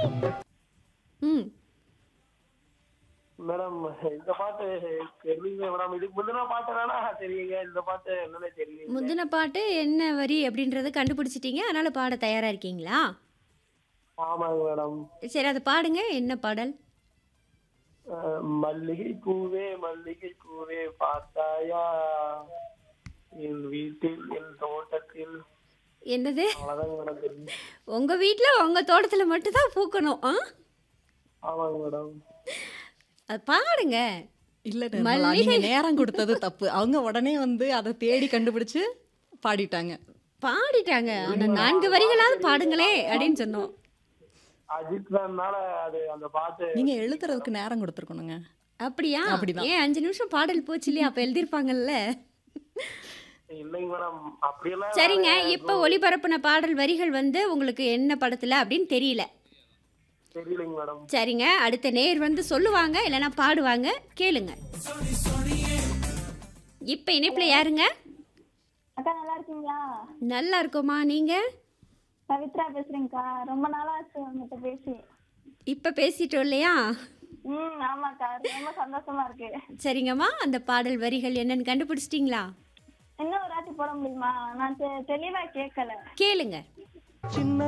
ம் மேடம் இந்த பாட்டு தெரியல மேடம் இதுக்கு முந்தின பாட்டு வேணா தெரியுங்க இந்த பாட்டு என்னன்னே தெரியல முந்தின பாட்டு என்ன வரி அப்படின்றத கண்டுபிடிச்சிட்டீங்க அதனால பாட தயாரா இருக்கீங்களா ஆமாங்க மேடம் சரி அதை பாடுங்க என்ன பாடல் அஹ், மல்லிகை பூவே மல்லிகை பூவே பார்த்தாயா என் வீட்டில் என் தோட்டத்தில் என்னது அவ்வளவுதாங்க மேடம் தெரியும் உங்க வீட்ல உங்க தோட்டத்துல மட்டும் தான் பூக்கணும் ஆ ஆமாங்க மேடம் அது பாடுங்க இல்ல நிர்மலா, நீங்க நேரம் கொடுத்தது தப்பு அவங்க உடனே வந்து அதை தேடி கண்டுபிடிச்சு பாடிட்டாங்க பாடிட்டாங்க ஆனா நான்கு வரிகளாவது பாடுங்களே அப்படின்னு சொன்னோம் அஜித் ஃபேன்னால அது அந்த பாட்டு நீங்க எழுதுறதுக்கு நேரம் கொடுத்துருக்கணுங்க அப்படியா அப்படிதான். ஏன் அஞ்சு நிமிஷம் பாடல் போச்சு இல்லையா அப்ப எழுதிருப்பாங்கல்ல இல்லைங்க மேடம் அப்படியெல்லாம் சரிங்க இப்ப ஒளிபரப்புன பாடல் வரிகள் வந்து உங்களுக்கு என்ன படத்துல அப்படின்னு தெரியல தெரியலைங்க மேடம் சரிங்க அடுத்த நேர் வந்து சொல்லுவாங்க இல்லைன்னா பாடுவாங்க கேளுங்க இப்ப இணைப்புல யாருங்க அக்கா நல்லா இருக்கீங்களா நல்லா இருக்கோமா நீங்க பவித்ரா பேசுறேங்க்கா ரொம்ப நாளா ஆச்சு உங்ககிட்ட பேசி இப்ப பேசிட்டோம் இல்லையா ம் ஆமாக்கா ரொம்ப சந்தோஷமா இருக்கு சரிங்கம்மா அந்த பாடல் வரிகள் என்னன்னு கண்டுபிடிச்சிட்டிங்களா இன்னும் ஒரு வாட்டி போட முடியுமா நான் தெ- தெளிவா கேட்கல கேளுங்க சின்ன